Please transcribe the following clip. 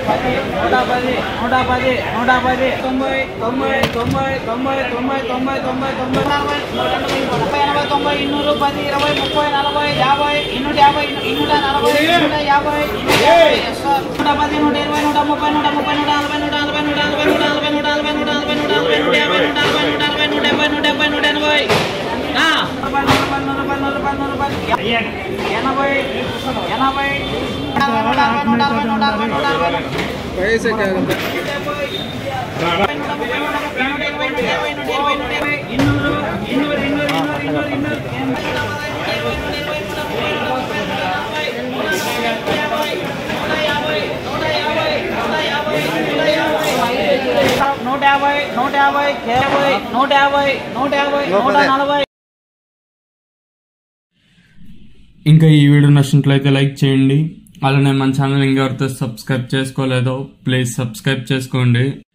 పది నూట పది నూట పది నూట పది తొంభై తొంభై తొంభై తొంభై తొంభై తొంభై తొంభై తొంభై నలభై నూట ఎనభై ముప్పై ఎనభై తొంభై ఇన్నూరు పది ఇరవై ముప్పై నలభై యాభై ఇన్నూట యాభై ఇన్నూట నలభై ఇన్నూట యాభై ఇన్నూట యాభై ఎస్ సార్. నూట పది నూట ఇరవై నూట ముప్పై నూట ముప్పై నూట నలభై నూట నలభై నూట నలభై నూట నలభై నూట నలభై నూట నలభై నూట నలభై నూట యాభై నూట నలభై నూట నలభై నూట డెబ్బై నూట డెబ్బై నూట ఎనభై ఆ. నూట రూపాయలు, నూట రూపాయలు, నూట రూపాయలు, నూట రూపాయలు. ఎనభై ఎనభై నూట అరవై నూట అరవై నూట అరవై నూట అరవై నూట అరవై నూట యాభై నూట యాభై యాభై నూట యాభై నూట యాభై నూట నలభై ఇంకా ఈ వీడియో నచ్చినట్లయితే లైక్ చేయండి అలానే మన ఛానల్ ఇంకెవరితో సబ్స్క్రైబ్ చేసుకోలేదో ప్లీజ్ సబ్స్క్రైబ్ చేసుకోండి